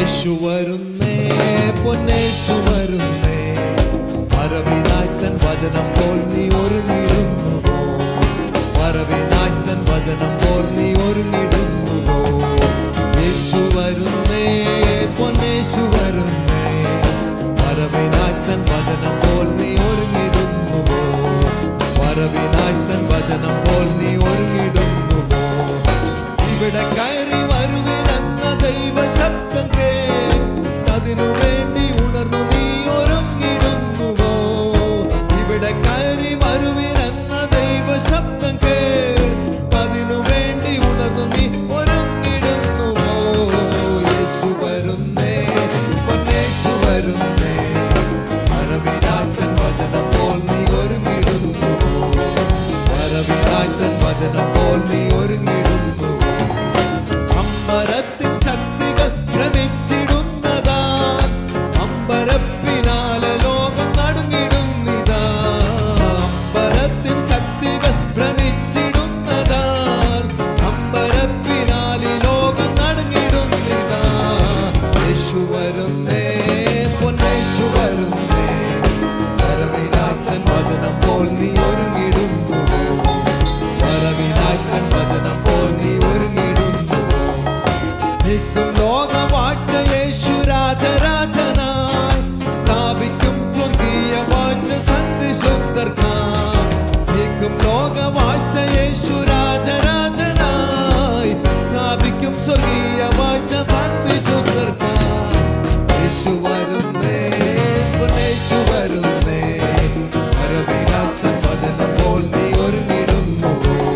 യേശു വരുന്നേ പൊന്നേശു വരുന്നേ വരവിനായി തൻ വചനം പോൽ നീ ഒരുങ്ങിടുന്നുവോ വരവിനായി തൻ വചനം പോൽ നീ ഒരുങ്ങിടുന്നുവോ യേശു വരുന്നേ പൊന്നേശു വരുന്നേ വരവിനായി തൻ വചനം പോൽ നീ ഒരുങ്ങിടുന്നുവോ വരവിനായി തൻ വചനം പോൽ നീ ഒരുങ്ങിടുന്നുവോ ഇവിടെ കയറി വരുവിനെന്ന ദൈവ ശബ്ദം കേ അതിനു വേണ്ടി ഉണർന്നു നീ ഒരുങ്ങിടുന്നുവോ ഇവിടെ കയറി വരുവിനെന്ന ദൈവ ശബ്ദം കേ അതിനു വേണ്ടി ഉണർന്നു നീ ഒരുങ്ങിടുന്നുവോ യേശു വരുന്നേ പൊന്നേശു വരുന്നേ വരവിനാത്തൻ വചനം പോൽ നീ ഒരുങ്ങിടുന്നുവോ വരവിനാത്തൻ വചനം പോൽ നീ ഒരുങ്ങിടുന്നുവോ അമ്പരത്തിൻ ശക്തികൾ ഭ്രമിച്ചിടുന്നതാ അമ്പരപ്പിനാലെ ലോകം നടുങ്ങിടുന്നിതാ അമ്പരത്തിൻ ശക്തികൾ ഭ്രമിച്ചിടുന്നതാ അമ്പരപ്പിനാലി ലോകം നടുങ്ങിടുന്നിതാ യേശു വരുന്നേ പൊന്നേശു വരുന്നേ വരവിനാത്തൻ വചനം പോൽ നീ ഒരുങ്ങിടുന്നു വരവിനാത്തൻ വചനം പോൽ നീ ഒരുങ്ങിടുന്നു നിൽക്കും ലോകവാഴ്ച യേശു രാജരാജനായി സ്ഥാപിക്കും സ്വർഗീയ വാഴ്ച സന്ധിശുദ്ധർക്കായി നിൽക്കും ലോകവാഴ്ച യേശു രാജരാജനായി സ്ഥാപിക്കും സ്വർഗീയ വാഴ്ച സന്ധിശുദ്ധർക്കായി യേശു വരുന്നേ യേശു വരുന്നേ വരവിനാത്തൻ വചനം പോൽ നീ ഒരുങ്ങിടുന്നു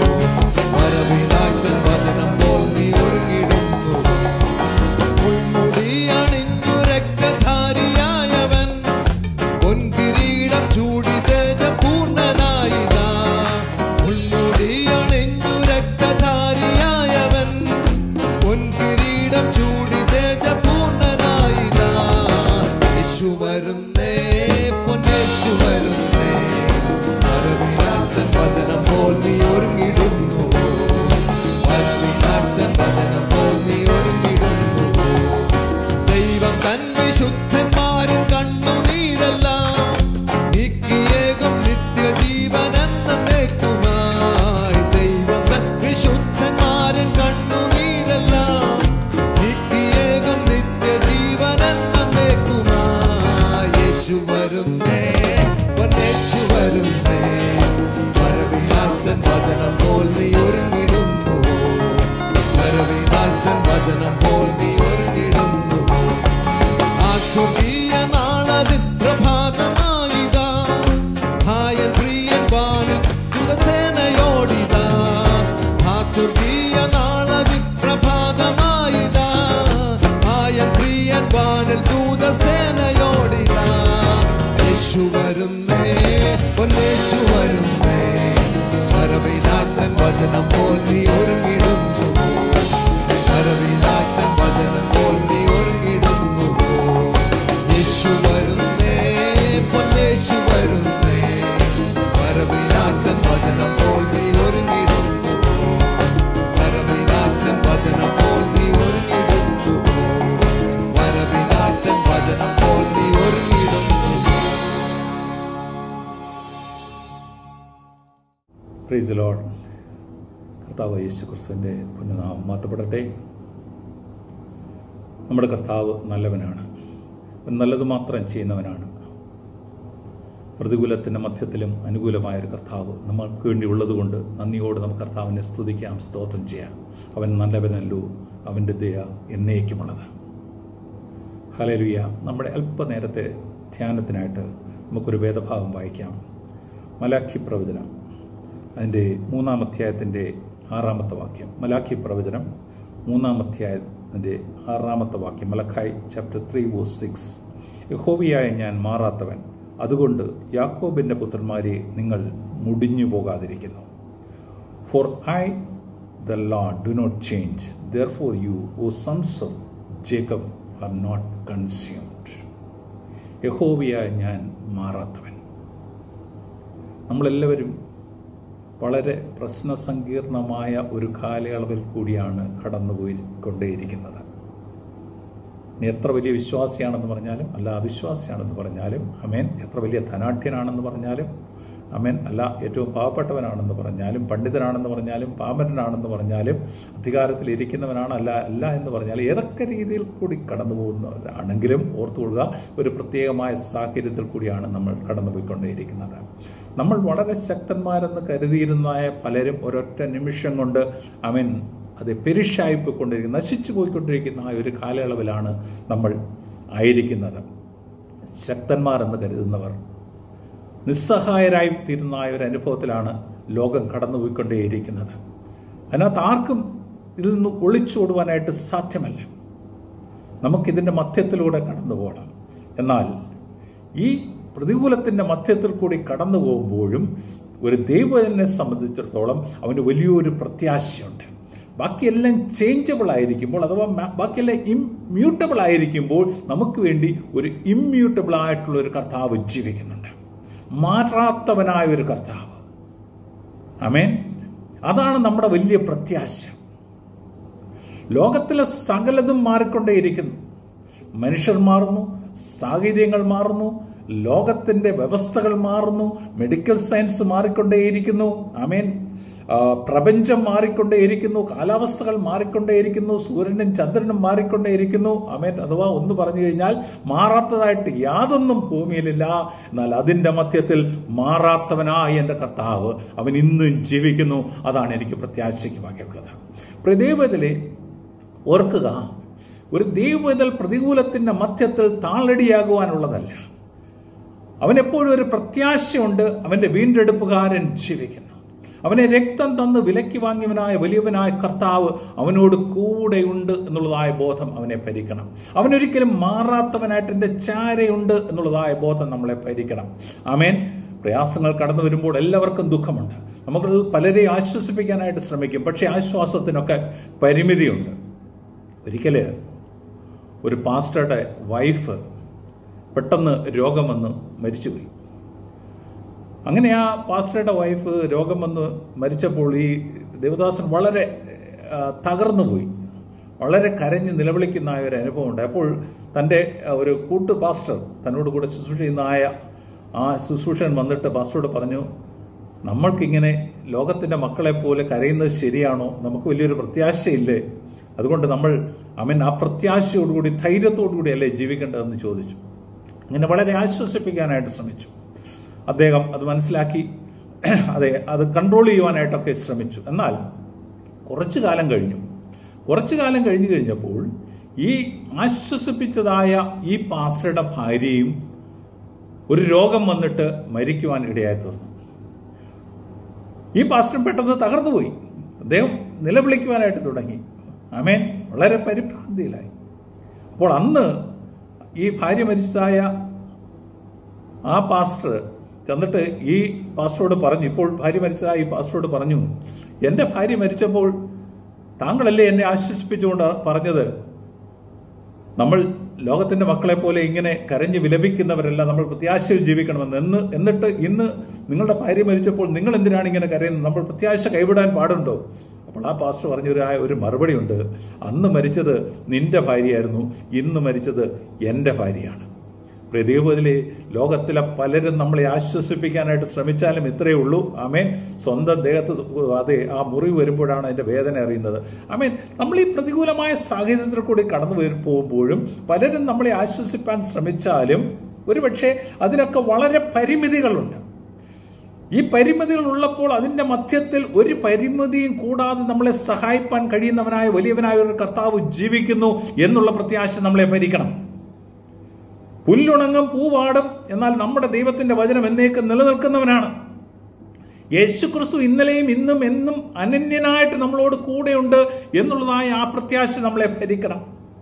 വരവിനാത്തൻ വചനം പോൽ നീ ഒരുങ്ങിടുന്നു മുൾമുടി അണിഞ്ഞു രക്തധാരിയായവൻ പൊൻകിരീടം ചൂടി തേജപൂർണനായിതാ മുൾമുടി അണിഞ്ഞു രക്തധാരിയായവൻ പൊൻകിരീടം ചൂടി തേജപൂർണനായിതാ യേശു വരുന്നേ പൊന്നേശു വരുന്നേ വരവിനാത്തൻ വചനം പോൽ നീ ഒരുങ്ങിടുന്നു വരവിനാത്തൻ വചനം പോൽ നീ ഒരുങ്ങിടുന്നു ദൈവം തൻ വിശുദ്ധന്മാരിൽ കണ്ണുനീരെല്ലാം നീക്കിയേകം നിത്യജീവൻ എന്നേക്കുമായി ദൈവം തൻ വിശുദ്ധന്മാരിൽ കണ്ണുനീരെല്ലാം നീക്കിയേകം നിത്യജീവൻ എന്നേക്കുമായി യേശു വരുന്നേ പൊന്നേശു വരുന്നേ വരവിനാത്തൻ വചനം പോൽ നീ ഒരുങ്ങിടുന്നു വരവിനാത്തൻ വചനം പോൽ നീ ഒരുങ്ങിടുന്നു ആ സ്വർഗീയ നാളതിൽ പ്രഭാതമായിതാ ഹായൻ പ്രിയൻ വാനിൽ ദൂതസേനയോടിതാ ആ സ്വർഗീയ നാളതിൽ പ്രഭാതമായിതാ ഹായൻ പ്രിയൻ വാനിൽ ദൂതസേനയോടിതാ യേശു വരുന്നേ പൊന്നേശു വരുന്നേ വരവിനാത്തൻ വചനം പോൽ നീ ഒരുങ്ങിടുന്നു വരവിനാത്തൻ വചനം പോൽ നീ ഒരുങ്ങിടുന്നു യേശു വരുന്നേ പൊന്നേശു വരുന്നേ വരവിനാത്തൻ വചനം പോൽ നീ ഒരുങ്ങിടുന്നു വരവിനാത്തൻ വചനം പോൽ നീ ഒരുങ്ങിടുന്നു വരവിനാത്തൻ വചനം പോൽ നീ ഒരുങ്ങിടുന്നു പ്രൈസ് ലോഡ് കർത്താവ് യേശു ക്രിസ്തുവിൻ്റെ പുണ്യനാമം മാറ്റപ്പെടട്ടെ നമ്മുടെ കർത്താവ് നല്ലവനാണ് അവൻ നല്ലത് മാത്രം ചെയ്യുന്നവനാണ് പ്രതികൂലത്തിൻ്റെ മധ്യത്തിലും അനുകൂലമായ ഒരു കർത്താവ് നമുക്ക് വേണ്ടി ഉള്ളതുകൊണ്ട് നന്ദിയോട് നമുക്ക് കർത്താവിനെ സ്തുതിക്കാം സ്തോത്രം ചെയ്യാം അവൻ നല്ലവനല്ലോ അവൻ്റെ ദയ എന്നേക്കുമുള്ളത് ഹലലുയ നമ്മുടെ അല്പനേരത്തെ ധ്യാനത്തിനായിട്ട് നമുക്കൊരു വേദഭാഗം വായിക്കാം മലാഖി പ്രവചനം അതിൻ്റെ മൂന്നാം അധ്യായത്തിൻ്റെ ആറാമത്തെ വാക്യം മലാഖി പ്രവചനം മൂന്നാം അധ്യായത്തിൻ്റെ ആറാമത്തെ വാക്യം മലഖായ് ചാപ്റ്റർ ത്രീ വോ സിക്സ് യഹോവിയായ ഞാൻ മാറാത്തവൻ അതുകൊണ്ട് യാക്കോബിൻ്റെ പുത്രന്മാരെ നിങ്ങൾ മുടിഞ്ഞു പോകാതിരിക്കുന്നു for I the law do not change. Therefore, you, O sons of Jacob, are not consumed. യഹോവയായ ഞാൻ മാറാത്തവൻ നമ്മളെല്ലാവരും വളരെ പ്രശ്നസങ്കീർണമായ ഒരു കാലയളവിൽ കൂടിയാണ് കടന്നുപോയി കൊണ്ടേയിരിക്കുന്നത് നീ എത്ര വലിയ വിശ്വാസിയാണെന്ന് പറഞ്ഞാലും അല്ല അവിശ്വാസിയാണെന്ന് പറഞ്ഞാലും അമേൻ എത്ര വലിയ ധനാഠ്യനാണെന്ന് പറഞ്ഞാലും അമേൻ അല്ല ഏറ്റവും പാവപ്പെട്ടവനാണെന്ന് പറഞ്ഞാലും പണ്ഡിതനാണെന്ന് പറഞ്ഞാലും പാമരനാണെന്ന് പറഞ്ഞാലും അധികാരത്തിൽ ഇരിക്കുന്നവനാണ് അല്ല അല്ല എന്ന് പറഞ്ഞാലും ഏതൊക്കെ രീതിയിൽ കൂടി കടന്നു പോകുന്നവരാണെങ്കിലും ഓർത്തുകൊള്ളുക ഒരു പ്രത്യേകമായ സാഹചര്യത്തിൽ കൂടിയാണ് നമ്മൾ കടന്നുപോയിക്കൊണ്ടേയിരിക്കുന്നത് നമ്മൾ വളരെ ശക്തന്മാരെന്ന് കരുതിയിരുന്നായ പലരും ഒരൊറ്റ നിമിഷം കൊണ്ട് അവൻ അത് പെരിഷായി പോയിക്കൊണ്ടിരിക്കുന്ന നശിച്ചു പോയിക്കൊണ്ടിരിക്കുന്ന ആ ഒരു കാലയളവിലാണ് നമ്മൾ ആയിരിക്കുന്നത് ശക്തന്മാർ എന്ന് കരുതുന്നവർ നിസ്സഹായരായി തീരുന്ന ആ ഒരു അനുഭവത്തിലാണ് ലോകം കടന്നുപോയിക്കൊണ്ടേയിരിക്കുന്നത് അതിനകത്ത് ആർക്കും ഇതിൽ നിന്ന് ഒളിച്ചോടുവാനായിട്ട് സാധ്യമല്ല നമുക്കിതിൻ്റെ മധ്യത്തിലൂടെ കടന്നു പോകണം എന്നാൽ ഈ പ്രതികൂലത്തിൻ്റെ മധ്യത്തിൽ കൂടി കടന്നു പോകുമ്പോഴും ഒരു ദൈവത്തിനെ സംബന്ധിച്ചിടത്തോളം അവന് വലിയൊരു പ്രത്യാശയുണ്ട് ബാക്കിയെല്ലാം ചേഞ്ചബിൾ ആയിരിക്കുമ്പോൾ അഥവാ മ- ബാക്കിയെല്ലാം ഇമ്മ്യൂട്ടബിൾ ആയിരിക്കുമ്പോൾ നമുക്ക് വേണ്ടി ഒരു ഇമ്മ്യൂട്ടബിൾ ആയിട്ടുള്ള ഒരു കർത്താവ് ജീവിക്കുന്നുണ്ട് മാറാത്തവനായ ഒരു കർത്താവ് അമേൻ അതാണ് നമ്മുടെ വലിയ പ്രത്യാശ ലോകത്തിലെ സകലതും മാറിക്കൊണ്ടേയിരിക്കുന്നു മനുഷ്യർ മാറുന്നു സാഹചര്യങ്ങൾ മാറുന്നു ലോകത്തിന്റെ വ്യവസ്ഥകൾ മാറുന്നു മെഡിക്കൽ സയൻസ് മാറിക്കൊണ്ടേയിരിക്കുന്നു അമേൻ ആ, പ്രപഞ്ചം മാറിക്കൊണ്ടേയിരിക്കുന്നു കാലാവസ്ഥകൾ മാറിക്കൊണ്ടേയിരിക്കുന്നു സൂര്യനും ചന്ദ്രനും മാറിക്കൊണ്ടേയിരിക്കുന്നു അമേൻ അഥവാ ഒന്ന് പറഞ്ഞു കഴിഞ്ഞാൽ മാറാത്തതായിട്ട് യാതൊന്നും ഭൂമിയിലില്ല എന്നാൽ അതിന്റെ മധ്യത്തിൽ മാറാത്തവനായ എൻ്റെ കർത്താവ് അവൻ ഇന്നും ജീവിക്കുന്നു അതാണ് എനിക്ക് പ്രത്യാശയ്ക്ക് ബാക്കിയുള്ളത് പ്രദീപത്തിലെ ഓർക്കുക ഒരു ദൈവതൽ പ്രതികൂലത്തിന്റെ മധ്യത്തിൽ താളടിയാകുവാനുള്ളതല്ല അവനെപ്പോഴും ഒരു പ്രത്യാശയുണ്ട് അവന്റെ വീണ്ടെടുപ്പുകാരൻ ജീവിക്കുന്നു അവനെ രക്തം തന്ന് വിലക്കി വാങ്ങിയവനായ വലിയവനായ കർത്താവ് അവനോട് കൂടെയുണ്ട് എന്നുള്ളതായ ബോധം അവനെ ഭരിക്കണം അവനൊരിക്കലും മാറാത്തവനായിട്ട് എൻ്റെ ചാരയുണ്ട് എന്നുള്ളതായ ബോധം നമ്മളെ ഭരിക്കണം ആമേൻ പ്രയാസങ്ങൾ കടന്നു വരുമ്പോൾ എല്ലാവർക്കും ദുഃഖമുണ്ട് നമുക്ക് പലരെയും ആശ്വസിപ്പിക്കാനായിട്ട് ശ്രമിക്കും പക്ഷേ ആശ്വാസത്തിനൊക്കെ പരിമിതിയുണ്ട് ഒരിക്കല് ഒരു പാസ്റ്ററുടെ വൈഫ് പെട്ടെന്ന് രോഗം വന്ന് മരിച്ചുപോയി അങ്ങനെ ആ പാസ്റ്ററുടെ വൈഫ് രോഗം വന്ന് മരിച്ചപ്പോൾ ഈ ദേവദാസൻ വളരെ ആ, തകർന്നുപോയി വളരെ കരഞ്ഞ് നിലവിളിക്കുന്ന ആ ഒരു അനുഭവം ഉണ്ട് അപ്പോൾ തൻ്റെ ആ, ഒരു കൂട്ടു പാസ്റ്റർ തന്നോട് കൂടെ ശുശ്രൂഷ ചെയ്യുന്നതായ ആ ശുശ്രൂഷൻ വന്നിട്ട് പാസ്റ്ററോട് പറഞ്ഞു നമ്മൾക്കിങ്ങനെ ലോകത്തിൻ്റെ മക്കളെ പോലെ കരയുന്നത് ശരിയാണോ നമുക്ക് വലിയൊരു പ്രത്യാശയില്ലേ അതുകൊണ്ട് നമ്മൾ അവൻ ആ പ്രത്യാശയോടുകൂടി ധൈര്യത്തോടുകൂടി അല്ലേ ജീവിക്കേണ്ടതെന്ന് ചോദിച്ചു അങ്ങനെ വളരെ ആശ്വസിപ്പിക്കാനായിട്ട് ശ്രമിച്ചു അദ്ദേഹം അത് മനസ്സിലാക്കി അതെ അത് കൺട്രോൾ ചെയ്യുവാനായിട്ടൊക്കെ ശ്രമിച്ചു എന്നാൽ കുറച്ചു കാലം കഴിഞ്ഞു കുറച്ചു കാലം കഴിഞ്ഞു കഴിഞ്ഞപ്പോൾ ഈ ആശ്വസിപ്പിച്ചതായ ഈ പാസ്റ്ററുടെ ഭാര്യയും ഒരു രോഗം വന്നിട്ട് മരിക്കുവാൻ ഇടയായി തീർന്നു ഈ പാസ്റ്റർ പെട്ടെന്ന് തകർന്നുപോയി അദ്ദേഹം നിലവിളിക്കുവാനായിട്ട് തുടങ്ങി അമേൻ വളരെ പരിഭ്രാന്തിയിലായി അപ്പോൾ അന്ന് ഈ ഭാര്യ മരിച്ചതായ ആ പാസ്റ്റർ ചെന്നിട്ട് ഈ പാസ്റ്ററോട് പറഞ്ഞു ഇപ്പോൾ ഭാര്യ മരിച്ചതായ ഈ പാസ്റ്ററോട് പറഞ്ഞു എൻ്റെ ഭാര്യ മരിച്ചപ്പോൾ താങ്കളല്ലേ എന്നെ ആശ്വസിപ്പിച്ചുകൊണ്ട് പറഞ്ഞത് നമ്മൾ ലോകത്തിന്റെ മക്കളെ പോലെ ഇങ്ങനെ കരഞ്ഞ് വിലപിക്കുന്നവരല്ല നമ്മൾ പ്രത്യാശയിൽ ജീവിക്കണമെന്ന് എന്ന് എന്നിട്ട് ഇന്ന് നിങ്ങളുടെ ഭാര്യ മരിച്ചപ്പോൾ നിങ്ങൾ എന്തിനാണ് ഇങ്ങനെ കരയുന്നത് നമ്മൾ പ്രത്യാശ കൈവിടാൻ പാടുണ്ടോ അപ്പോൾ ആ പാസ്റ്റർ പറഞ്ഞൊരു ആ ഒരു മറുപടി ഉണ്ട് അന്ന് മരിച്ചത് നിന്റെ ഭാര്യയായിരുന്നു ഇന്ന് മരിച്ചത് എൻ്റെ ഭാര്യയാണ് പ്രതിപതിലെ ലോകത്തിലെ പലരും നമ്മളെ ആശ്വസിപ്പിക്കാനായിട്ട് ശ്രമിച്ചാലും ഇത്രയേ ഉള്ളൂ ആമേൻ സ്വന്തം ദേഹത്ത് അതെ ആ മുറിവ് വരുമ്പോഴാണ് അതിന്റെ വേദന അറിയുന്നത് ആമേൻ നമ്മൾ ഈ പ്രതികൂലമായ സാഹചര്യത്തിൽ കൂടി കടന്നു വരും പോകുമ്പോഴും പലരും നമ്മളെ ആശ്വസിപ്പാൻ ശ്രമിച്ചാലും ഒരുപക്ഷെ അതിനൊക്കെ വളരെ പരിമിതികളുണ്ട് ഈ പരിമിതികൾ ഉള്ളപ്പോൾ അതിന്റെ മധ്യത്തിൽ ഒരു പരിമിതിയും കൂടാതെ നമ്മളെ സഹായിപ്പാൻ കഴിയുന്നവനായ വലിയവനായ ഒരു കർത്താവ് ജീവിക്കുന്നു എന്നുള്ള പ്രത്യാശ നമ്മളെ ഭരിക്കണം പുല്ലുണങ്ങും പൂവാടും എന്നാൽ നമ്മുടെ ദൈവത്തിന്റെ വചനം എന്നേക്കും നിലനിൽക്കുന്നവനാണ് യേശുക്രിസ്തു ഇന്നലെയും ഇന്നും എന്നും അനന്യനായിട്ട് നമ്മളോട് കൂടെയുണ്ട് എന്നുള്ളതായ ആ പ്രത്യാശ നമ്മളെ ഭരിക്കണം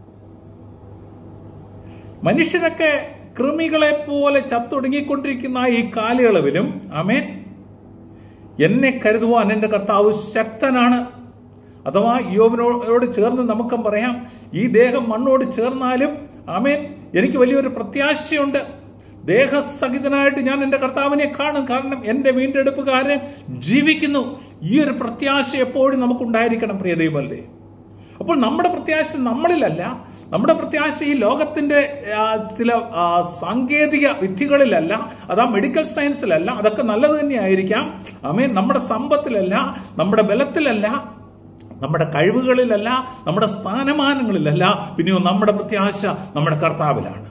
മനുഷ്യരൊക്കെ കൃമികളെ പോലെ ചത്തൊടുങ്ങിക്കൊണ്ടിരിക്കുന്ന ഈ കാലയളവിലും അമേൻ എന്നെ കരുതുവാൻ എൻ്റെ കർത്താവ് ശക്തനാണ് അഥവാ യോബിനോട് ചേർന്ന് നമുക്ക് പറയാം ഈ ദേഹം മണ്ണോട് ചേർന്നാലും അമേൻ എനിക്ക് വലിയൊരു പ്രത്യാശയുണ്ട് ദേഹസഹിതനായിട്ട് ഞാൻ എൻ്റെ കർത്താവിനെ കാണും കാരണം എൻ്റെ വീണ്ടെടുപ്പുകാരൻ ജീവിക്കുന്നു ഈ ഒരു പ്രത്യാശ എപ്പോഴും നമുക്കുണ്ടായിരിക്കണം പ്രിയ ദൈവമല്ലേ അപ്പോൾ നമ്മുടെ പ്രത്യാശ നമ്മളിലല്ല നമ്മുടെ പ്രത്യാശ ഈ ലോകത്തിന്റെ ആ, ചില ആ, സാങ്കേതിക വിദ്യകളിലല്ല അത് ആ മെഡിക്കൽ സയൻസിലല്ല അതൊക്കെ നല്ലത് തന്നെയായിരിക്കാം അമേ നമ്മുടെ സമ്പത്തിലല്ല നമ്മുടെ ബലത്തിലല്ല നമ്മുടെ കഴിവുകളിലല്ല നമ്മുടെ സ്ഥാനമാനങ്ങളിലല്ല പിന്നെയോ നമ്മുടെ പ്രത്യാശ നമ്മുടെ കർത്താവിലാണ്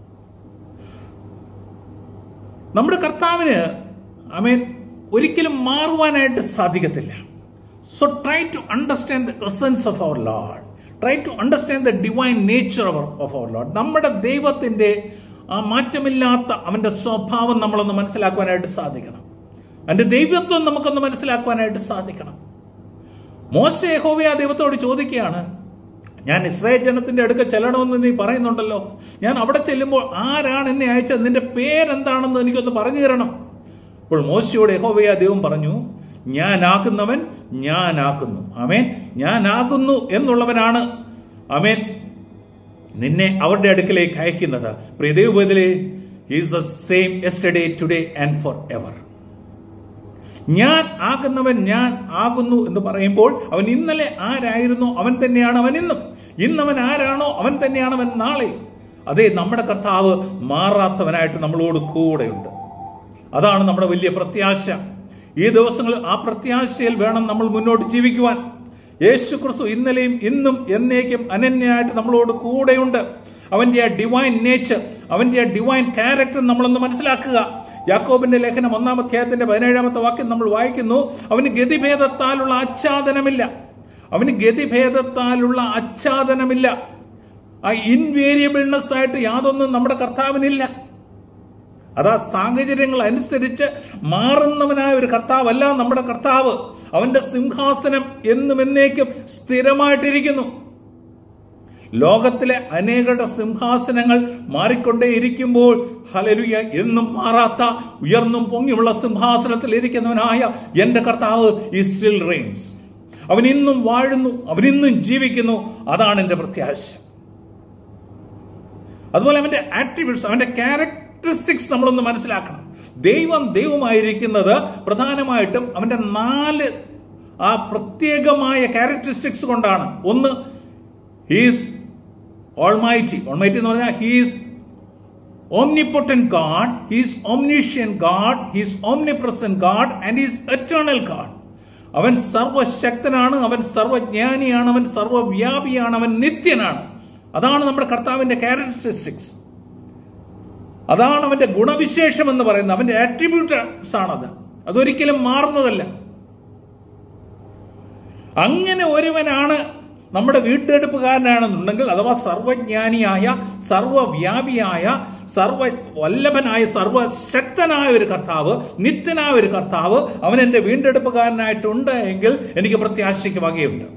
നമ്മുടെ കർത്താവിന് അമേൻ ഒരിക്കലും മാറുവാനായിട്ട് സാധിക്കത്തില്ല so try to understand the essence of our lord try to understand the divine nature of our lord നമ്മുടെ ദൈവത്തിന്റെ ആ മാറ്റമില്ലാത്ത അവന്റെ സ്വഭാവം നമ്മളൊന്ന് മനസ്സിലാക്കുവാനായിട്ട് സാധിക്കണം അവന്റെ ദൈവത്വം നമുക്കൊന്ന് മനസ്സിലാക്കുവാനായിട്ട് സാധിക്കണം മോശ യഹോവയ ദൈവത്തോട് ചോദിക്കുകയാണ് ഞാൻ ഇസ്രായേൽ ജനത്തിന്റെ അടുക്ക ചെല്ലണമെന്ന് നീ പറയുന്നുണ്ടല്ലോ ഞാൻ അവിടെ ചെല്ലുമ്പോൾ ആരാണ് എന്നെ അയച്ചത് നിന്റെ പേരെന്താണെന്ന് എനിക്കൊന്ന് പറഞ്ഞു തരണം അപ്പോൾ മോശയോട് യഹോവയ ദൈവം പറഞ്ഞു ഞാനാക്കുന്നവൻ ഞാനാക്കുന്നു അമേൻ ഞാനാക്കുന്നു എന്നുള്ളവനാണ് അമേൻ നിന്നെ അവരുടെ അടുക്കലേക്ക് അയക്കുന്നത് പ്രിയ ദൈവത്തിലെ is the same yesterday today and forever ഞാൻ ആകുന്നവൻ ഞാൻ ആകുന്നു എന്ന് പറയുമ്പോൾ അവൻ ഇന്നലെ ആരായിരുന്നു അവൻ തന്നെയാണ് അവൻ ഇന്നും ഇന്നവൻ ആരാണോ അവൻ തന്നെയാണ് അവൻ നാളെ അതെ നമ്മുടെ കർത്താവ് മാറാത്തവനായിട്ട് നമ്മളോട് കൂടെയുണ്ട് അതാണ് നമ്മുടെ വലിയ പ്രത്യാശ ഈ ദിവസങ്ങളിൽ ആ പ്രത്യാശയിൽ വേണം നമ്മൾ മുന്നോട്ട് ജീവിക്കുവാൻ യേശു ക്രിസ്തു ഇന്നലെയും ഇന്നും എന്നേക്കും അനന്യനായിട്ട് നമ്മളോട് കൂടെയുണ്ട് അവന്റെ ആ ഡിവൈൻ നേച്ചർ അവന്റെ ആ ഡിവൈൻ ക്യാരക്ടർ നമ്മളൊന്ന് മനസ്സിലാക്കുക യാക്കോബിന്റെ ലേഖനം ഒന്നാം അധ്യായത്തിന്റെ പതിനേഴാമത്തെ വാക്യം നമ്മൾ വായിക്കുന്നു അവന് ഗതിഭേദത്താലുള്ള ആച്ഛാദനമില്ല അവന് ഗതിഭേദത്താലുള്ള ആച്ഛാദനമില്ല ആ ഇൻവേരിയബിൾനെസ് ആയിട്ട് യാതൊന്നും നമ്മുടെ കർത്താവിനില്ല അതാ സാഹചര്യങ്ങൾ അനുസരിച്ച് മാറുന്നവനായ ഒരു കർത്താവല്ല നമ്മുടെ കർത്താവ് അവന്റെ സിംഹാസനം എന്നും എന്നേക്കും സ്ഥിരമായിട്ടിരിക്കുന്നു ലോകത്തിലെ അനേകരുടെ സിംഹാസനങ്ങൾ മാറിക്കൊണ്ടേയിരിക്കുമ്പോൾ ഹലലുയ എന്നും മാറാത്ത ഉയർന്നും പൊങ്ങിയുള്ള സിംഹാസനത്തിൽ ഇരിക്കുന്നവനായ എന്റെ കർത്താവ് ഈ സ്റ്റിൽ റെയിൻസ് അവൻ ഇന്നും വാഴുന്നു അവൻ ഇന്നും ജീവിക്കുന്നു അതാണ് എന്റെ പ്രത്യാശ അതുപോലെ അവന്റെ ആട്രിബ്യൂട്ട്സ് അവന്റെ ക്യാരക്ടറിസ്റ്റിക്സ് നമ്മളൊന്ന് മനസ്സിലാക്കണം ദൈവം ദൈവമായിരിക്കുന്നത് പ്രധാനമായിട്ടും അവന്റെ നാല് ആ പ്രത്യേകമായ ക്യാരക്ടറിസ്റ്റിക്സ് കൊണ്ടാണ് ഒന്ന് ഹീസ് ഓൾമൈറ്റി ഓൾമൈറ്റി എന്ന് പറഞ്ഞാൽ he's omnipotent God, He is omniscient God, He is omnipresent God, and He is eternal God. അവൻ സർവശക്തനാണ് അവൻ സർവജ്ഞാനിയാണ് അവൻ സർവവ്യാപിയാണ് അവൻ നിത്യനാണ് അതാണ് നമ്മുടെ കർത്താവിന്റെ ക്യാരക്ടറിസ്റ്റിക്സ് അതാണ് അവന്റെ ഗുണവിശേഷം എന്ന് പറയുന്നത് അവന്റെ ആട്രിബ്യൂട്ട്സ് ആണത് അതൊരിക്കലും മാറുന്നതല്ല അങ്ങനെ ഒരുവനാണ് നമ്മുടെ വീണ്ടെടുപ്പുകാരനാണെന്നുണ്ടെങ്കിൽ അഥവാ സർവജ്ഞാനിയായ സർവവ്യാപിയായ സർവ വല്ലഭനായ സർവശക്തനായ ഒരു കർത്താവ് നിത്യനായ ഒരു കർത്താവ് അവൻ എന്റെ വീണ്ടെടുപ്പുകാരനായിട്ടുണ്ട് എങ്കിൽ എനിക്ക് പ്രത്യാശയ്ക്ക് വകയുണ്ട്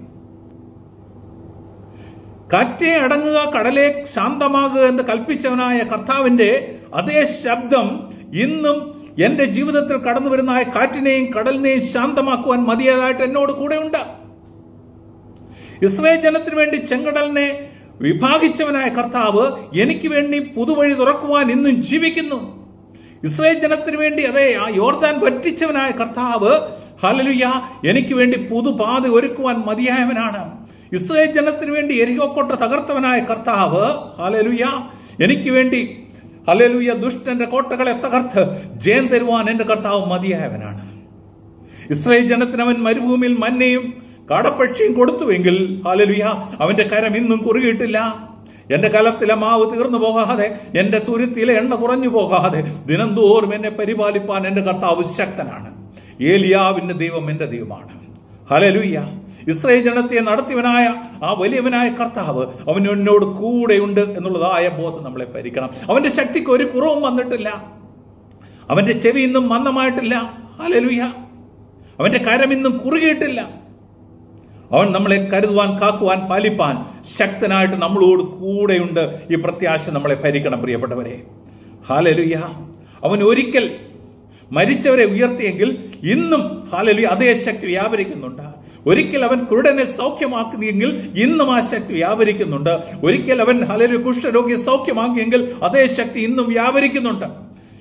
കാറ്റേ അടങ്ങുക കടലെ ശാന്തമാകുക എന്ന് കൽപ്പിച്ചവനായ കർത്താവിന്റെ അതേ ശബ്ദം ഇന്നും എന്റെ ജീവിതത്തിൽ കടന്നു വരുന്ന ആ കാറ്റിനെയും കടലിനെയും ശാന്തമാക്കുവാൻ മതിയാതായിട്ട് എന്നോട് കൂടെയുണ്ട് ഇസ്രായേൽ ജനത്തിന് വേണ്ടി ചെങ്കടലിനെ വിഭാഗിച്ചവനായ കർത്താവ് എനിക്ക് വേണ്ടി പുതുവഴി തുറക്കുവാൻ ഇന്നും ജീവിക്കുന്നു ഇസ്രായേൽ ജനത്തിന് വേണ്ടി അതെ ആ യോർദാൻ പറ്റിച്ചവനായ കർത്താവ് ഹലലുയ എനിക്ക് വേണ്ടി പുതുപാത ഒരുക്കുവാൻ മതിയായവനാണ് ഇസ്രായേൽ ജനത്തിന് വേണ്ടി എരികോക്കോട്ട തകർത്തവനായ കർത്താവ് ഹലലുയ എനിക്ക് വേണ്ടി ഹലലുയ ദുഷ്ടന്റെ കോട്ടകളെ തകർത്ത് ജയം തരുവാൻ എന്റെ കർത്താവ് മതിയായവനാണ് ഇസ്രായേൽ ജനത്തിന് അവൻ മരുഭൂമിയിൽ മന്നയും കാടപ്പക്ഷിയും കൊടുത്തുവെങ്കിൽ ഹാലലുയ അവന്റെ കരം ഇന്നും കുറുകിയിട്ടില്ല എന്റെ കലത്തിലെ മാവ് തീർന്നു പോകാതെ എന്റെ തുരുത്തിലെ എണ്ണ കുറഞ്ഞു പോകാതെ ദിനം തോറും എന്നെ പരിപാലിപ്പാൻ എന്റെ കർത്താവ് ശക്തനാണ് ഏലിയാവിന്റെ ദൈവം എന്റെ ദൈവമാണ് ഹലലുയ്യ ഇസ്രയേൽ ജനത്തെ നടത്തിയവനായ ആ വലിയവനായ കർത്താവ് അവൻ എന്നോട് കൂടെയുണ്ട് എന്നുള്ളതായ ബോധം നമ്മളെ ഭരിക്കണം അവന്റെ ശക്തിക്ക് ഒരു കുറവും വന്നിട്ടില്ല അവന്റെ ചെവി ഇന്നും മന്ദമായിട്ടില്ല ഹലലുയ്യ അവന്റെ കരം ഇന്നും കുറുകിയിട്ടില്ല അവൻ നമ്മളെ കരുതുവാൻ കാക്കുവാൻ പാലിപ്പാൻ ശക്തനായിട്ട് നമ്മളോട് കൂടെയുണ്ട് ഈ പ്രത്യാശ നമ്മളെ ഭരിക്കണം പ്രിയപ്പെട്ടവരെ ഹാലലുയ അവൻ ഒരിക്കൽ മരിച്ചവരെ ഉയർത്തിയെങ്കിൽ ഇന്നും ഹാലലുയ അതേ ശക്തി വ്യാപരിക്കുന്നുണ്ട് ഒരിക്കൽ അവൻ കുരുടനെ സൗഖ്യമാക്കുന്നെങ്കിൽ ഇന്നും ആ ശക്തി വ്യാപരിക്കുന്നുണ്ട് ഒരിക്കൽ അവൻ ഹലലു കുഷ്ഠരോഗിയെ സൗഖ്യമാക്കിയെങ്കിൽ അതേ ശക്തി ഇന്നും വ്യാപരിക്കുന്നുണ്ട്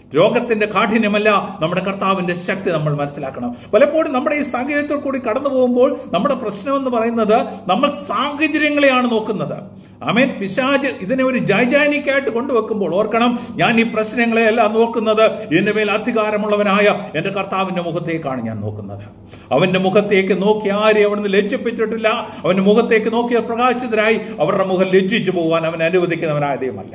രോഗത്തിന്റെ കാഠിന്യമല്ല നമ്മുടെ കർത്താവിന്റെ ശക്തി നമ്മൾ മനസ്സിലാക്കണം പലപ്പോഴും നമ്മുടെ ഈ സാഹചര്യത്തിൽ കൂടി കടന്നു പോകുമ്പോൾ നമ്മുടെ പ്രശ്നം എന്ന് പറയുന്നത് നമ്മൾ സാഹചര്യങ്ങളെയാണ് നോക്കുന്നത് അമേൻ പിശാജ് ഇതിനെ ഒരു ജൈജാനിക്കായിട്ട് കൊണ്ടുവെക്കുമ്പോൾ ഓർക്കണം ഞാൻ ഈ പ്രശ്നങ്ങളെ എല്ലാം നോക്കുന്നത് എന്റെ മേൽ അധികാരമുള്ളവനായ എന്റെ കർത്താവിന്റെ മുഖത്തേക്കാണ് ഞാൻ നോക്കുന്നത് അവന്റെ മുഖത്തേക്ക് നോക്കി ആരെയും അവിടുന്ന് ലജ്ജിപ്പിച്ചിട്ടില്ല അവന്റെ മുഖത്തേക്ക് നോക്കിയ പ്രകാശിതരായി അവരുടെ മുഖം ലജ്ജിച്ചു പോകാൻ അവൻ അനുവദിക്കുന്നവനായ ദൈവമല്ല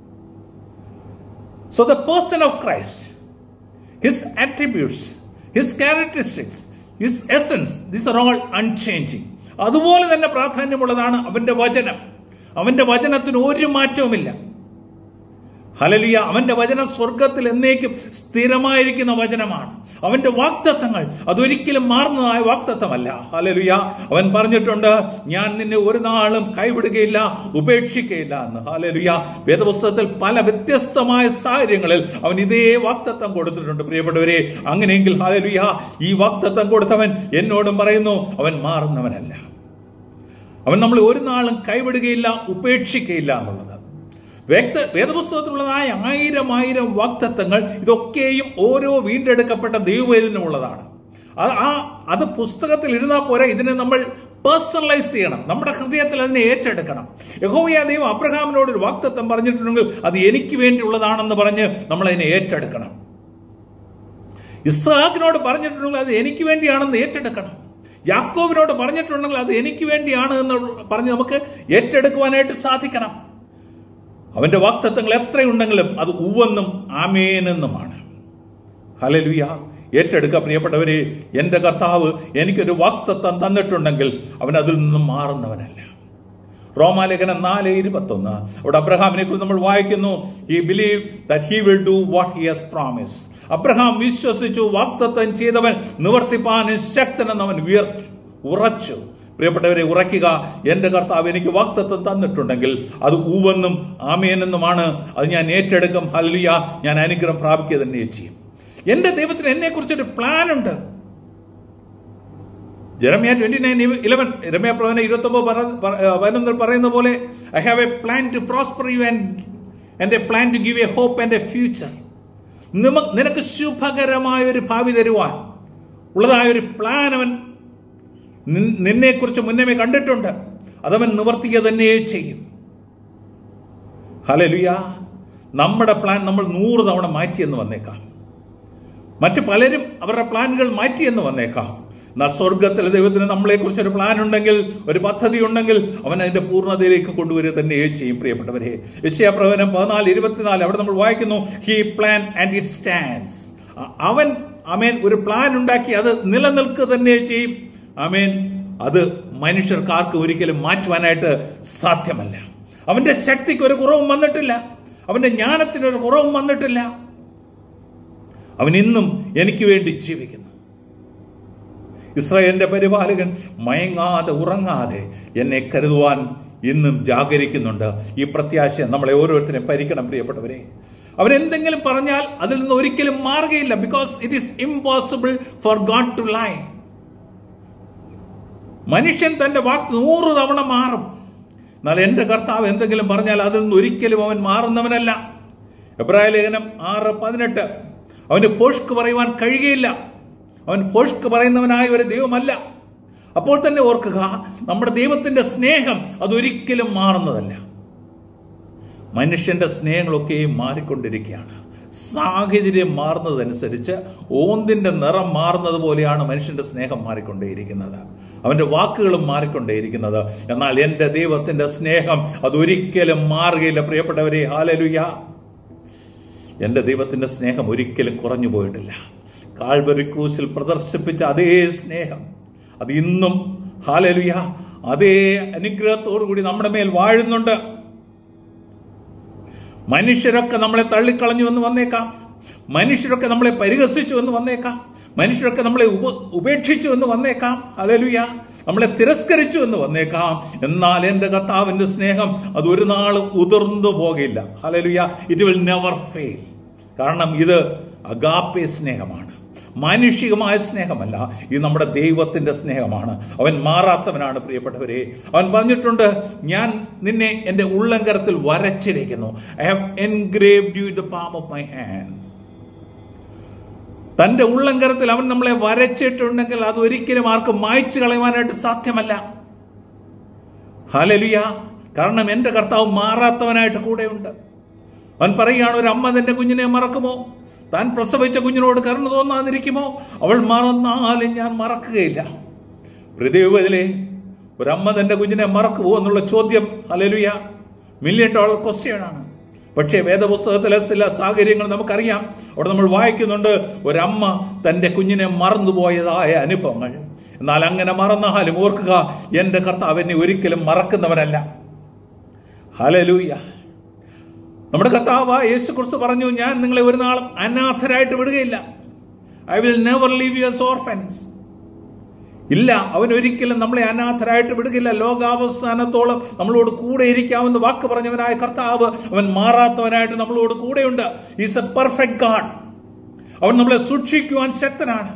So the person of Christ, his attributes, his characteristics, his essence, these are all unchanging. അതുപോലെ തന്നെ പ്രാധാന്യമുള്ളതാണ് അവന്റെ വചനം അവന്റെ വചനത്തിന് ഒരു മാറ്റവുമില്ല ഹലലിയ അവന്റെ വചനം സ്വർഗത്തിൽ എന്നേക്കും സ്ഥിരമായിരിക്കുന്ന വചനമാണ് അവന്റെ വാക്തത്വങ്ങൾ അതൊരിക്കലും മാറുന്നതായ വാക്തത്വമല്ല ഹലലിയ അവൻ പറഞ്ഞിട്ടുണ്ട് ഞാൻ നിന്നെ ഒരു നാളും കൈവിടുകയില്ല ഉപേക്ഷിക്കുകയില്ല എന്ന് ഹലലിയ വേദപുസ്തകത്തിൽ പല വ്യത്യസ്തമായ സാഹചര്യങ്ങളിൽ അവൻ ഇതേ വാക്തത്വം കൊടുത്തിട്ടുണ്ട് പ്രിയപ്പെട്ടവരെ അങ്ങനെയെങ്കിൽ ഹലലിയ ഈ വാക്തത്വം കൊടുത്തവൻ എന്നോടും പറയുന്നു അവൻ മാറുന്നവനല്ല അവൻ നമ്മൾ ഒരു നാളും കൈവിടുകയില്ല ഉപേക്ഷിക്കുകയില്ല എന്നുള്ളത് വ്യക്ത വേദപുസ്തകത്തിലുള്ളതായ ആയിരം ആയിരം വാക്തത്വങ്ങൾ ഇതൊക്കെയും ഓരോ വീണ്ടെടുക്കപ്പെട്ട ദൈവവേദനമുള്ളതാണ് അത് ആ അത് പുസ്തകത്തിൽ ഇരുന്നാൽ പോരെ ഇതിനെ നമ്മൾ പേഴ്സണലൈസ് ചെയ്യണം നമ്മുടെ ഹൃദയത്തിൽ അതിനെ ഏറ്റെടുക്കണം യഹോവയ ദൈവം അബ്രഹാമിനോട് ഒരു വാക്തത്വം പറഞ്ഞിട്ടുണ്ടെങ്കിൽ അത് എനിക്ക് വേണ്ടിയുള്ളതാണെന്ന് പറഞ്ഞ് നമ്മൾ അതിനെ ഏറ്റെടുക്കണം ഇസ്ഹാക്കിനോട് പറഞ്ഞിട്ടുണ്ടെങ്കിൽ അത് എനിക്ക് വേണ്ടിയാണെന്ന് ഏറ്റെടുക്കണം യാക്കോബിനോട് പറഞ്ഞിട്ടുണ്ടെങ്കിൽ അത് എനിക്ക് വേണ്ടിയാണ് എന്ന് പറഞ്ഞ് നമുക്ക് ഏറ്റെടുക്കുവാനായിട്ട് സാധിക്കണം അവന്റെ വാക്തത്വങ്ങൾ എത്രയുണ്ടെങ്കിലും അത് ഉവെന്നും ആമേനെന്നുമാണ് ഹലലുയ ഏറ്റെടുക്കുക പ്രിയപ്പെട്ടവരെ എന്റെ കർത്താവ് എനിക്കൊരു വാക്തത്വം തന്നിട്ടുണ്ടെങ്കിൽ അവൻ അതിൽ നിന്നും മാറുന്നവനല്ല റോമാലേഖനം നാല് ഇരുപത്തൊന്ന് അവിടെ അബ്രഹാമിനെ കുറിച്ച് നമ്മൾ വായിക്കുന്നു ഈ believe that he will do what he has promise Abraham വിശ്വസിച്ചു വാക്തത്വം ചെയ്തവൻ നിവർത്തിപ്പാൻ ശക്തനെന്ന് അവൻ ഉയർ ഉറച്ചു പ്രിയപ്പെട്ടവരെ ഉറയ്ക്കുക എന്റെ കർത്താവ് എനിക്ക് വാക്തത്വം തന്നിട്ടുണ്ടെങ്കിൽ അത് ഊവെന്നും ആമേനെന്നുമാണ് അത് ഞാൻ ഏറ്റെടുക്കും ഹല്ലിയ ഞാൻ അനുഗ്രഹം പ്രാപിക്കുക തന്നെ ചെയ്യും എന്റെ ദൈവത്തിന് എന്നെ കുറിച്ചൊരു പ്ലാൻ ഉണ്ട് ജെറമിയ ട്വന്റി നയൻ ഇലവൻ രമ്യ പ്രവചന ഇരുപത്തി ഒമ്പത് പതിനൊന്നിൽ പറയുന്ന പോലെ I have a plan to prosper you and എന്റെ plan to give a hope and a future നിനക്ക് ശുഭകരമായ ഒരു ഭാവി തരുവാൻ ഉള്ളതായ ഒരു പ്ലാൻ അവൻ നിന്നെ കുറിച്ച് മുന്നമേ കണ്ടിട്ടുണ്ട് അതവൻ നിവർത്തിക്കുക തന്നെ ചെയ്യും ഹലലുയ നമ്മുടെ പ്ലാൻ നമ്മൾ നൂറ് തവണ മാറ്റിയെന്ന് വന്നേക്കാം മറ്റു പലരും അവരുടെ പ്ലാനുകൾ മാറ്റിയെന്ന് വന്നേക്കാം എന്നാൽ സ്വർഗത്തിലെ ദൈവത്തിന് നമ്മളെക്കുറിച്ച് ഒരു പ്ലാൻ ഉണ്ടെങ്കിൽ ഒരു പദ്ധതി ഉണ്ടെങ്കിൽ അവൻ അതിന്റെ പൂർണ്ണതയിലേക്ക് കൊണ്ടുവരിക തന്നെ ചെയ്യും പ്രിയപ്പെട്ടവരെ യശ്യാപ്രവനം പതിനാല് ഇരുപത്തിനാല് അവിടെ നമ്മൾ വായിക്കുന്നു he plan and it stands അവൻ അമേൻ ഒരു പ്ലാൻ ഉണ്ടാക്കി അത് നിലനിൽക്കുക തന്നെ ചെയ്യും അമേൻ അത് മനുഷ്യർക്ക് ആർക്കും ഒരിക്കലും മാറ്റുവാനായിട്ട് സാധ്യമല്ല അവന്റെ ശക്തിക്ക് ഒരു കുറവും വന്നിട്ടില്ല അവന്റെ ജ്ഞാനത്തിന് ഒരു കുറവും വന്നിട്ടില്ല അവൻ ഇന്നും എനിക്ക് വേണ്ടി ജീവിക്കുന്നു ഇസ്രായേലിന്റെ പരിപാലകൻ മയങ്ങാതെ ഉറങ്ങാതെ എന്നെ കരുതുവാൻ ഇന്നും ജാഗരിക്കുന്നുണ്ട് ഈ പ്രത്യാശ നമ്മളെ ഓരോരുത്തരെ ഭരിക്കണം പ്രിയപ്പെട്ടവരെ അവരെന്തെങ്കിലും പറഞ്ഞാൽ അതിൽ നിന്ന് ഒരിക്കലും മാറുകയില്ല because it is impossible for God to lie മനുഷ്യൻ തന്റെ വാക്ക് നൂറ് തവണ മാറും എന്നാൽ എന്റെ കർത്താവ് എന്തെങ്കിലും പറഞ്ഞാൽ അതിൽ നിന്ന് ഒരിക്കലും അവൻ മാറുന്നവനല്ല എബ്രായ ലേഖനം ആറ് പതിനെട്ട് അവന് പോഷ്ക്ക് പറയുവാൻ കഴിയുകയില്ല അവൻ പോഷ്ക്ക് പറയുന്നവനായ ഒരു ദൈവമല്ല അപ്പോൾ തന്നെ ഓർക്കുക നമ്മുടെ ദൈവത്തിന്റെ സ്നേഹം അതൊരിക്കലും മാറുന്നതല്ല മനുഷ്യന്റെ സ്നേഹങ്ങളൊക്കെയും മാറിക്കൊണ്ടിരിക്കുകയാണ് സാഹചര്യം മാറുന്നതനുസരിച്ച് ഓന്തിന്റെ നിറം മാറുന്നത് പോലെയാണ് മനുഷ്യന്റെ സ്നേഹം മാറിക്കൊണ്ടേയിരിക്കുന്നത് അവന്റെ വാക്കുകളും മാറിക്കൊണ്ടേയിരിക്കുന്നത് എന്നാൽ എന്റെ ദൈവത്തിന്റെ സ്നേഹം അതൊരിക്കലും മാറുകയില്ല പ്രിയപ്പെട്ടവരെ ഹാലലുയ എന്റെ ദൈവത്തിന്റെ സ്നേഹം ഒരിക്കലും കുറഞ്ഞു പോയിട്ടില്ല കാൽവരി ക്രൂസിൽ പ്രദർശിപ്പിച്ച അതേ സ്നേഹം അത് ഇന്നും ഹാലലുയ അതേ അനുഗ്രഹത്തോടു കൂടി നമ്മുടെ മേൽ വാഴുന്നുണ്ട് മനുഷ്യരൊക്കെ നമ്മളെ തള്ളിക്കളഞ്ഞു എന്ന് വന്നേക്കാം മനുഷ്യരൊക്കെ നമ്മളെ പരിഹസിച്ചു എന്ന് വന്നേക്കാം മനുഷ്യരൊക്കെ നമ്മളെ ഉപ ഉപേക്ഷിച്ചു എന്ന് വന്നേക്കാം അലലുയ നമ്മളെ തിരസ്കരിച്ചു എന്ന് വന്നേക്കാം എന്നാൽ എൻ്റെ കർത്താവിന്റെ സ്നേഹം അത് ഒരു നാൾ ഉതിർന്നു പോകില്ല hallelujah it will never fail കാരണം ഇത് അഗാപ്പെ സ്നേഹമാണ് മാനുഷികമായ സ്നേഹമല്ല ഇത് നമ്മുടെ ദൈവത്തിന്റെ സ്നേഹമാണ് അവൻ മാറാത്തവനാണ് പ്രിയപ്പെട്ടവരെ അവൻ പറഞ്ഞിട്ടുണ്ട് ഞാൻ നിന്നെ എൻ്റെ ഉള്ളങ്കരത്തിൽ വരച്ചിരിക്കുന്നു I have engraved you in the palm of my hands തന്റെ ഉള്ളങ്കരത്തിൽ അവൻ നമ്മളെ വരച്ചിട്ടുണ്ടെങ്കിൽ അത് ഒരിക്കലും ആർക്കും മായ്ച്ചു കളയുവാനായിട്ട് സാധ്യമല്ല ഹാലലുയ കാരണം എൻ്റെ കർത്താവ് മാറാത്തവനായിട്ട് കൂടെയുണ്ട് അവൻ പറയുകയാണ് ഒരു അമ്മ തന്റെ കുഞ്ഞിനെ മറക്കുമോ താൻ പ്രസവിച്ച കുഞ്ഞിനോട് കരുണ തോന്നാതിരിക്കുമോ അവൾ മറന്നാലും ഞാൻ മറക്കുകയില്ല പ്രതിയുഗത്തിലെ ഒരമ്മ തന്റെ കുഞ്ഞിനെ മറക്കുമോ എന്നുള്ള ചോദ്യം ഹലലുയ മില്യൺ ഡോളർ ക്വസ്റ്റ്യൻ ആണ് പക്ഷേ വേദപുസ്തകത്തിലെ ചില സാഹചര്യങ്ങൾ നമുക്കറിയാം അവിടെ നമ്മൾ വായിക്കുന്നുണ്ട് ഒരമ്മ തന്റെ കുഞ്ഞിനെ മറന്നുപോയതായ അനുഭവങ്ങൾ എന്നാൽ അങ്ങനെ മറന്നാലും ഓർക്കുക എൻ്റെ കർത്താവ് എന്നെ ഒരിക്കലും മറക്കുന്നവനല്ല ഹലലൂയ നമ്മുടെ കർത്താവ് യേശു ക്രിസ്തു പറഞ്ഞു ഞാൻ നിങ്ങളെ ഒരു നാളും അനാഥരായിട്ട് വിടുകയില്ല I will never leave your orphans ഇല്ല അവൻ ഒരിക്കലും നമ്മളെ അനാഥരായിട്ട് വിടുകില്ല ലോകാവസാനത്തോളം നമ്മളോട് കൂടെ ഇരിക്കാമെന്ന് വാക്ക് പറഞ്ഞവനായ കർത്താവ് അവൻ മാറാത്തവനായിട്ട് നമ്മളോട് കൂടെയുണ്ട് ഈസ് എ പെർഫെക്റ്റ് ഗാഡ് അവൻ നമ്മളെ സൂക്ഷിക്കുവാൻ ശക്തനാണ്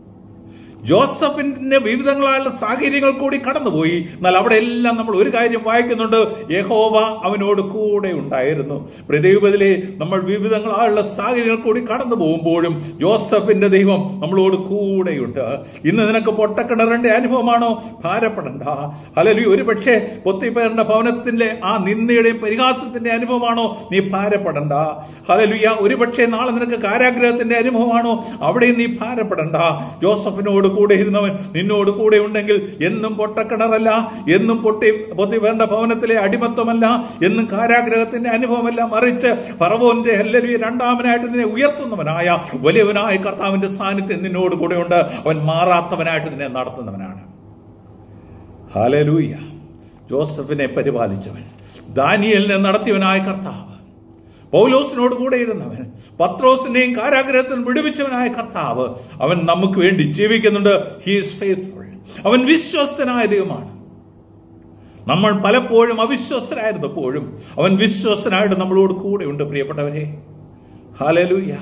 ജോസഫിന്റെ വിവിധങ്ങളായുള്ള സാഹചര്യങ്ങൾ കൂടി കടന്നുപോയി എന്നാൽ അവിടെ എല്ലാം നമ്മൾ ഒരു കാര്യം വായിക്കുന്നുണ്ട് യഹോവ അവനോട് കൂടെ ഉണ്ടായിരുന്നു പ്രതിപതിലെ നമ്മൾ വിവിധങ്ങളായുള്ള സാഹചര്യങ്ങൾ കൂടി കടന്നു പോകുമ്പോഴും ജോസഫിന്റെ ദൈവം നമ്മളോട് കൂടെയുണ്ട് ഇന്ന് നിനക്ക് പൊട്ടക്കിണറിന്റെ അനുഭവമാണോ ഭാരപ്പെടണ്ട അലലി ഒരു പക്ഷേ പൊത്തിപ്പേറിന്റെ ഭവനത്തിന്റെ ആ നിന്ദയുടെയും പരിഹാസത്തിന്റെ അനുഭവമാണോ നീ ഭാരപ്പെടണ്ട ഹലലുയ ഒരു പക്ഷേ നാളെ നിനക്ക് കാരാഗ്രഹത്തിന്റെ അനുഭവമാണോ അവിടെയും നീ ഭാരപ്പെടണ്ട ജോസഫിനോട് കൂടെ ഇരുന്നവൻ നിന്നോട് കൂടെ ഉണ്ടെങ്കിൽ എന്നും പൊട്ടക്കിണറല്ല എന്നും പൊട്ടി പൊത്തിപ്പേറിന്റെ ഭവനത്തിലെ അടിമത്വമല്ല എന്നും കാരാഗ്രഹത്തിന്റെ അനുഭവമല്ല മറിച്ച് ഫറവോന്റെ ഹല്ലലുയ രണ്ടാമനായിട്ട് നിന്നെ ഉയർത്തുന്നവനായ വലിയവനായ കർത്താവിന്റെ സാന്നിധ്യം നിന്നോട് കൂടെയുണ്ട് അവൻ മാറാത്തവനായിട്ട് നിന്നെ നടത്തുന്നവനാണ് ഹാലലൂയ ജോസഫിനെ പരിപാലിച്ചവൻ ദാനിയലിനെ നടത്തിയവനായ കർത്താവ് പൗലോസിനോട് കൂടെ ഇരുന്നവൻ പത്രോസിനെയും കാരാഗ്രഹത്തിൽ വിടുവിച്ചവനായ കർത്താവ് അവൻ നമുക്ക് വേണ്ടി ജീവിക്കുന്നുണ്ട് ഹീസ് ഫെയ്ത്ത്ഫുൾ അവൻ വിശ്വസ്തനായ ദൈവമാണ് നമ്മൾ പലപ്പോഴും അവിശ്വസ്തരായിരുന്നപ്പോഴും അവൻ വിശ്വസ്തനായിട്ട് നമ്മളോട് കൂടെയുണ്ട് പ്രിയപ്പെട്ടവരെ ഹാലലൂയ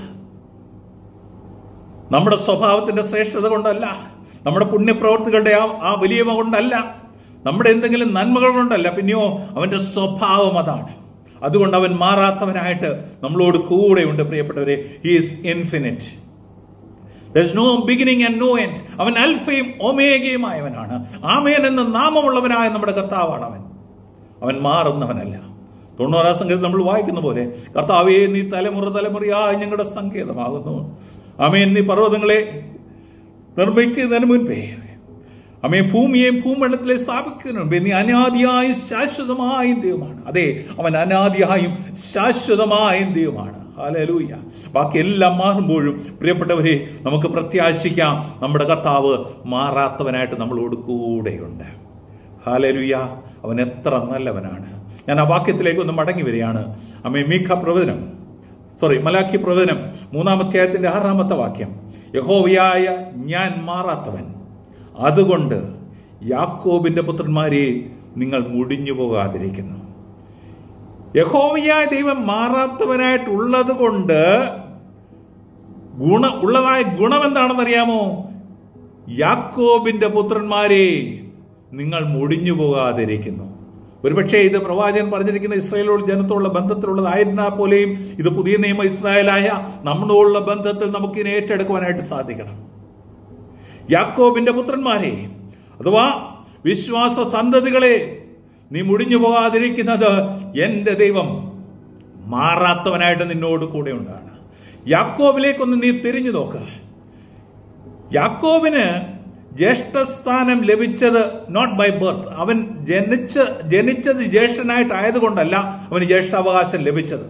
നമ്മുടെ സ്വഭാവത്തിന്റെ ശ്രേഷ്ഠത കൊണ്ടല്ല നമ്മുടെ പുണ്യപ്രവർത്തികളുടെ ആ ആ വലിയമ കൊണ്ടല്ല നമ്മുടെ എന്തെങ്കിലും നന്മകൾ കൊണ്ടല്ല പിന്നെയോ അവന്റെ സ്വഭാവം അതാണ് അതുകൊണ്ട് അവൻ മാറാത്തവനായിട്ട് നമ്മളോട് കൂടെയുണ്ട് പ്രിയപ്പെട്ടവരെ he's infinite There's no beginning and no end. അവൻ അൽഫയും ഒമേഗയുമായവനാണ് ആമേൻ എന്ന നാമമുള്ളവനായ നമ്മുടെ കർത്താവാണ് അവൻ അവൻ മാറുന്നവനല്ല തൊണ്ണൂറാം സംഗീതം നമ്മൾ വായിക്കുന്ന പോലെ കർത്താവേ നീ തലമുറ തലമുറയായി ഞങ്ങളുടെ സങ്കേതമാകുന്നു ആമേൻ നീ പർവ്വതങ്ങളെ നിർമ്മിക്കുന്നതിന് മുൻപേ അമ്മയെ ഭൂമിയെയും ഭൂമണ്ഡലത്തിലെ സ്ഥാപിക്കുന്നതിന് മുമ്പേ നീ അനാദിയായും ശാശ്വതമായും ദൈവമാണ് അതെ അവൻ അനാദിയായും ശാശ്വതമായും ദൈവമാണ് ഹാലലൂയ ബാക്കി എല്ലാം മാറുമ്പോഴും പ്രിയപ്പെട്ടവരെ നമുക്ക് പ്രത്യാശിക്കാം നമ്മുടെ കർത്താവ് മാറാത്തവനായിട്ട് നമ്മളോട് കൂടെയുണ്ട് ഹാലലുയ അവൻ എത്ര നല്ലവനാണ് ഞാൻ ആ വാക്യത്തിലേക്ക് ഒന്ന് മടങ്ങി വരികയാണ് അമ്മേ മീഖ പ്രവചനം സോറി മലാഖി പ്രവചനം മൂന്നാം അധ്യായത്തിന്റെ ആറാമത്തെ വാക്യം യഹോവയായ ഞാൻ മാറാത്തവൻ അതുകൊണ്ട് യാക്കോബിന്റെ പുത്രന്മാരെ നിങ്ങൾ മുടിഞ്ഞു പോകാതിരിക്കുന്നു യഹോവയായ ദൈവം മാറാത്തവനായിട്ടുള്ളത് കൊണ്ട് ഗുണ ഉള്ളതായ ഗുണം എന്താണെന്നറിയാമോ യാക്കോബിന്റെ പുത്രന്മാരെ നിങ്ങൾ മുടിഞ്ഞു പോകാതിരിക്കുന്നു ഒരുപക്ഷെ ഇത് പ്രവാചകൻ പറഞ്ഞിരിക്കുന്ന ഇസ്രായേലോട് ജനത്തോടുള്ള ബന്ധത്തിലുള്ളതായിരുന്നാൽ പോലെയും ഇത് പുതിയ നിയമ ഇസ്രായേലായ നമ്മളോടുള്ള ബന്ധത്തിൽ നമുക്കിതിനെ ഏറ്റെടുക്കുവാനായിട്ട് സാധിക്കണം യാക്കോബിന്റെ പുത്രന്മാരെ അഥവാ വിശ്വാസ സന്തതികളെ നീ മുടിഞ്ഞു പോകാതിരിക്കുന്നത് എന്റെ ദൈവം മാറാത്തവനായിട്ട് നിന്നോട് കൂടെ ഉണ്ടാണ് യാക്കോബിലേക്കൊന്ന് നീ തിരിഞ്ഞു നോക്കുക യാക്കോബിന് ജ്യേഷ്ഠസ്ഥാനം ലഭിച്ചത് നോട്ട് ബൈ ബർത്ത് അവൻ ജനിച്ച ജനിച്ചത് ജ്യേഷ്ഠനായിട്ടായതുകൊണ്ടല്ല അവന് ജ്യേഷ്ഠാവകാശം ലഭിച്ചത്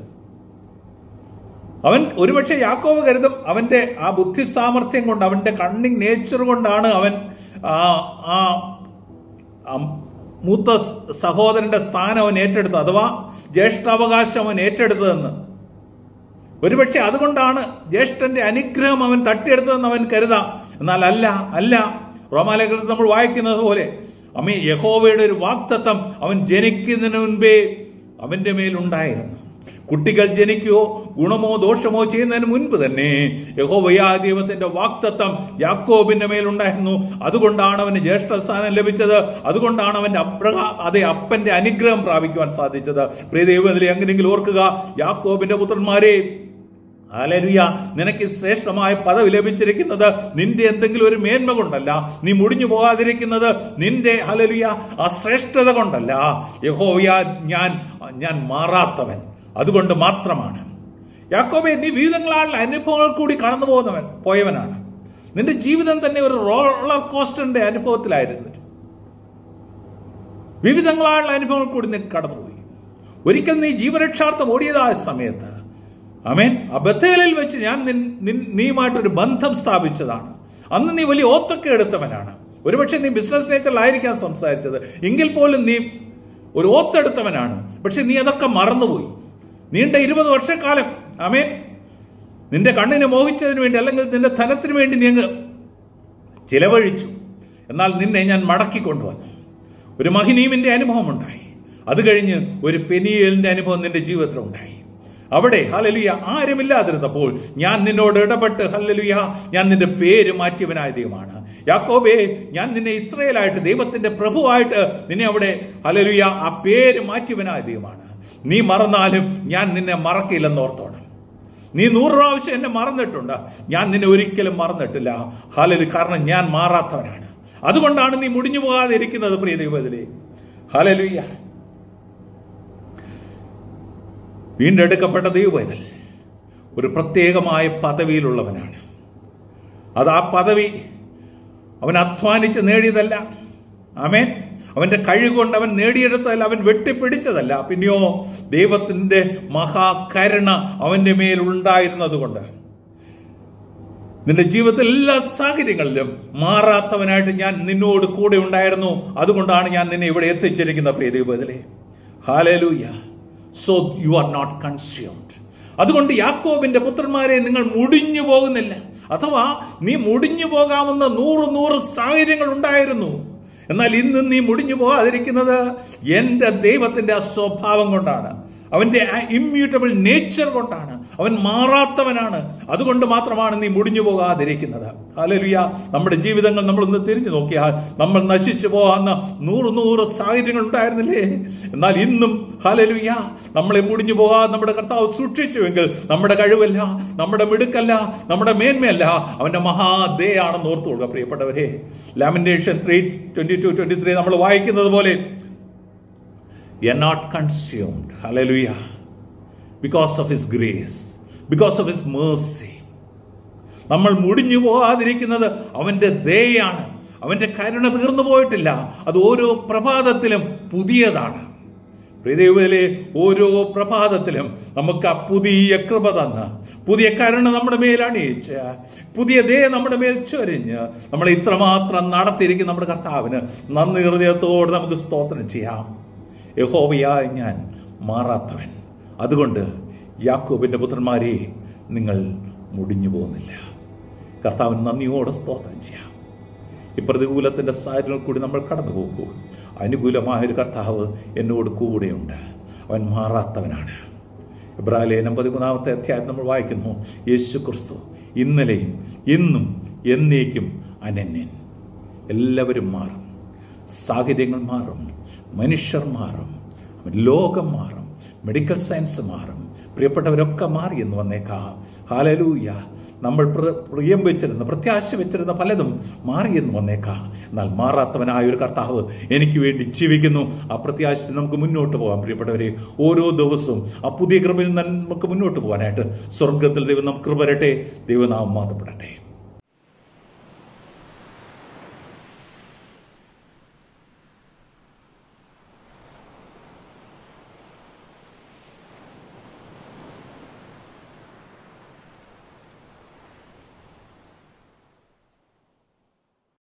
അവൻ ഒരുപക്ഷെ യാക്കോബ് കരുതും അവന്റെ ആ ബുദ്ധി സാമർഥ്യം കൊണ്ട് അവന്റെ കണ്ണിങ് നേച്ചർ കൊണ്ടാണ് അവൻ ആ ആ ആ മൂത്ത സഹോദരന്റെ സ്ഥാനം അവൻ ഏറ്റെടുത്തത് അഥവാ ജ്യേഷ്ഠാവകാശം അവൻ ഏറ്റെടുത്തതെന്ന് ഒരുപക്ഷെ അതുകൊണ്ടാണ് ജ്യേഷ്ഠന്റെ അനുഗ്രഹം അവൻ തട്ടിയെടുത്തതെന്ന് അവൻ കരുതാം എന്നാൽ അല്ല അല്ല റോമാലേഖനത്തിൽ നമ്മൾ വായിക്കുന്നത് പോലെ അമ്മ യഹോവയുടെ ഒരു വാക്തത്വം അവൻ ജനിക്കുന്നതിന് മുൻപേ അവന്റെ മേലുണ്ടായിരുന്നു കുട്ടികൾ ജനിക്കുകയോ ഗുണമോ ദോഷമോ ചെയ്യുന്നതിന് മുൻപ് തന്നെ യഹോവയാ ദൈവത്തിന്റെ വാക്തത്വം യാക്കോബിന്റെ മേലുണ്ടായിരുന്നു അതുകൊണ്ടാണ് അവന് ജ്യേഷ്ഠസ്ഥാനം ലഭിച്ചത് അതുകൊണ്ടാണ് അവന്റെ അബ്രഹ അതേ അപ്പന്റെ അനുഗ്രഹം പ്രാപിക്കുവാൻ സാധിച്ചത് പ്രിയ ദൈവത്തിലെ എങ്ങനെയെങ്കിലും ഓർക്കുക യാക്കോബിന്റെ പുത്രന്മാരെ ഹല്ലേലൂയ നിനക്ക് ശ്രേഷ്ഠമായ പദവി ലഭിച്ചിരിക്കുന്നത് നിന്റെ എന്തെങ്കിലും ഒരു മേന്മ കൊണ്ടല്ല നീ മുടിഞ്ഞു പോകാതിരിക്കുന്നത് നിന്റെ ഹലലുയ ആ ശ്രേഷ്ഠത കൊണ്ടല്ല യഹോവയ ഞാൻ ഞാൻ മാറാത്തവൻ അതുകൊണ്ട് മാത്രമാണ് യാക്കോബെ നീ വിവിധങ്ങളായുള്ള അനുഭവങ്ങൾ കൂടി കടന്നു പോകുന്നവൻ പോയവനാണ് നിന്റെ ജീവിതം തന്നെ ഒരു റോളർ കോസ്റ്ററിന്റെ അനുഭവത്തിലായിരുന്നു വിവിധങ്ങളായുള്ള അനുഭവങ്ങൾ കൂടി നീ കടന്നുപോയി ഒരിക്കൽ നീ ജീവരക്ഷാർത്ഥം ഓടിയതായ സമയത്ത് അമേൻ ആ ബത്തേലിൽ വെച്ച് ഞാൻ നിൻ- നിൻ- നീയുമായിട്ടൊരു ബന്ധം സ്ഥാപിച്ചതാണ് അന്ന് നീ വലിയ ഓത്തൊക്കെ എടുത്തവനാണ് ഒരുപക്ഷെ നീ ബിസിനസ് നേച്ചറിലായിരിക്കാം സംസാരിച്ചത് എങ്കിൽ പോലും നീ ഒരു ഓത്തെടുത്തവനാണ് പക്ഷെ നീ അതൊക്കെ മറന്നുപോയി നീണ്ട ഇരുപത് വർഷക്കാലം അമേൻ നിന്റെ കണ്ണിനെ മോഹിച്ചതിന് വേണ്ടി അല്ലെങ്കിൽ നിന്റെ ധനത്തിന് വേണ്ടി നീ അങ്ങ് ചിലവഴിച്ചു എന്നാൽ നിന്നെ ഞാൻ മടക്കി കൊണ്ടുവന്നു ഒരു മഹിനീമിന്റെ അനുഭവം ഉണ്ടായി അത് കഴിഞ്ഞ് ഒരു പെനിയലിന്റെ അനുഭവം നിന്റെ ജീവിതത്തിൽ ഉണ്ടായി അവിടെ ഹലലുയ ആരുമില്ലാതിരുന്നപ്പോൾ ഞാൻ നിന്നോട് ഇടപെട്ട് ഹല്ലലുയ ഞാൻ നിന്റെ പേര് മാറ്റിയവനായ ദൈവമാണ് യാക്കോബേ ഞാൻ നിന്നെ ഇസ്രയേലായിട്ട് ദൈവത്തിന്റെ പ്രഭുവായിട്ട് നിന്നെ അവിടെ ഹലലുയ ആ പേര് മാറ്റിയവനായ ദൈവമാണ് നീ മറന്നാലും ഞാൻ നിന്നെ മറക്കില്ലെന്ന് ഓർത്തോണം നീ നൂറ് പ്രാവശ്യം എന്നെ മറന്നിട്ടുണ്ട് ഞാൻ നിന്നെ ഒരിക്കലും മറന്നിട്ടില്ല ഹാലലു കാരണം ഞാൻ മാറാത്തവനാണ് അതുകൊണ്ടാണ് നീ മുടിഞ്ഞു പോകാതെ ഇരിക്കുന്നത് പ്രിയ ദൈവത്തിലെ ഹാലലുയ്യ വീണ്ടെടുക്കപ്പെട്ട ദൈവവേദൽ ഒരു പ്രത്യേകമായ പദവിയിലുള്ളവനാണ് അത് ആ പദവി അവൻ അധ്വാനിച്ച് നേടിയതല്ല ആമേൻ അവന്റെ കഴിവുകൊണ്ട് അവൻ നേടിയെടുത്തതല്ല അവൻ വെട്ടിപ്പിടിച്ചതല്ല പിന്നെയോ ദൈവത്തിന്റെ മഹാകരുണ അവന്റെ മേൽ ഉണ്ടായിരുന്നത് കൊണ്ട് നിന്റെ ജീവിതത്തിൽ എല്ലാ സാഹചര്യങ്ങളിലും മാറാത്തവനായിട്ട് ഞാൻ നിന്നോട് കൂടെ ഉണ്ടായിരുന്നു അതുകൊണ്ടാണ് ഞാൻ നിന്നെ ഇവിടെ എത്തിച്ചിരിക്കുന്ന പ്രിയ ദൈവത്തിലെ hallelujah so you are not consumed അതുകൊണ്ട് യാക്കോബിന്റെ പുത്രന്മാരെ നിങ്ങൾ മുടിഞ്ഞു പോകുന്നില്ല അഥവാ നീ മുടിഞ്ഞു പോകാവുന്ന നൂറ് നൂറ് സാഹചര്യങ്ങൾ ഉണ്ടായിരുന്നു എന്നാൽ ഇന്ന് നീ മുടിഞ്ഞു പോകാതിരിക്കുന്നത് എന്റെ ദൈവത്തിന്റെ ആ സ്വഭാവം കൊണ്ടാണ് അവന്റെ ഇമ്മ്യൂട്ടബിൾ നേച്ചർ കൊണ്ടാണ് അവൻ മാറാത്തവനാണ് അതുകൊണ്ട് മാത്രമാണ് നീ മുടിഞ്ഞു പോകാതിരിക്കുന്നത് ഹലലുയ നമ്മുടെ ജീവിതങ്ങൾ നമ്മളൊന്ന് തിരിഞ്ഞു നോക്കിയാൽ നമ്മൾ നശിച്ചു പോകാവുന്ന നൂറ് നൂറ് സാഹചര്യങ്ങൾ ഉണ്ടായിരുന്നില്ലേ എന്നാൽ ഇന്നും ഹലലുയ നമ്മളെ മുടിഞ്ഞു പോകാതെ നമ്മുടെ കർത്താവ് സൂക്ഷിച്ചുവെങ്കിൽ നമ്മുടെ കഴിവല്ല നമ്മുടെ മിടുക്കല്ല നമ്മുടെ മേന്മയല്ല അവന്റെ മഹാദയാണെന്ന് ഓർത്തു കൊടുക്കുക പ്രിയപ്പെട്ടവരെ Lamentations three twenty two twenty three നമ്മൾ വായിക്കുന്നത് പോലെ you are not consumed. Hallelujah. Because of His grace, because of His mercy. നമ്മൾ മുടിഞ്ഞു പോകാതിരിക്കുന്നത് അവന്റെ ദയാണ് അവന്റെ കരുണ തീർന്നു പോയിട്ടില്ല അത് ഓരോ പ്രഭാതത്തിലും പുതിയതാണ് പ്രിയദൈവത്തിലെ ഓരോ പ്രഭാതത്തിലും നമുക്ക് ആ പുതിയ കൃപ തന്ന് പുതിയ കരുണ നമ്മുടെ മേൽ അണിയിച്ച് പുതിയ ദയ നമ്മുടെ മേൽ ചൊരിഞ്ഞ് നമ്മളെ ഇത്രമാത്രം നടത്തിയിരിക്കുന്ന നമ്മുടെ കർത്താവിന് നന്ദി ഹൃദയത്തോട് നമുക്ക് സ്തോത്രം ചെയ്യാം യഹോവയായ ഞാൻ മാറാത്തവൻ അതുകൊണ്ട് യാക്കോബിന്റെ പുത്രന്മാരെ നിങ്ങൾ മുടിഞ്ഞു പോകുന്നില്ല കർത്താവിന് നന്ദിയോടെ സ്തോത്രം ചെയ്യാം ഈ പ്രതികൂലത്തിന്റെ സാഹചര്യങ്ങൾ കൂടി നമ്മൾ കടന്നു പോകുമ്പോൾ അനുകൂലമായൊരു കർത്താവ് എന്നോട് കൂടെയുണ്ട് അവൻ മാറാത്തവനാണ് ഇബ്രാലേനം പതിമൂന്നാമത്തെ അധ്യായം നമ്മൾ വായിക്കുന്നു യേശു ക്രിസ്തു ഇന്നലെയും ഇന്നും എന്നേക്കും അനന്യൻ എല്ലാവരും മാറും സാഹചര്യങ്ങൾ മാറും മനുഷ്യർ മാറും ലോകം മാറും മെഡിക്കൽ സയൻസ് മാറും പ്രിയപ്പെട്ടവരൊക്കെ മാറി എന്ന് വന്നേക്കാം ഹാലലൂയ നമ്മൾ പ്ര- പ്രിയം വെച്ചിരുന്ന പ്രത്യാശ വെച്ചിരുന്ന പലതും മാറിയെന്ന് വന്നേക്കാം എന്നാൽ മാറാത്തവനായ ഒരു കർത്താവ് എനിക്ക് വേണ്ടി ജീവിക്കുന്നു ആ പ്രത്യാശ നമുക്ക് മുന്നോട്ട് പോകാം പ്രിയപ്പെട്ടവരെ ഓരോ ദിവസവും ആ പുതിയ കൃപയിൽ നിന്ന് നമുക്ക് മുന്നോട്ട് പോകാനായിട്ട് സ്വർഗത്തിൽ ദൈവം നമുക്ക് കൃപ വരട്ടെ ദൈവനാമം മാതപ്പെടട്ടെ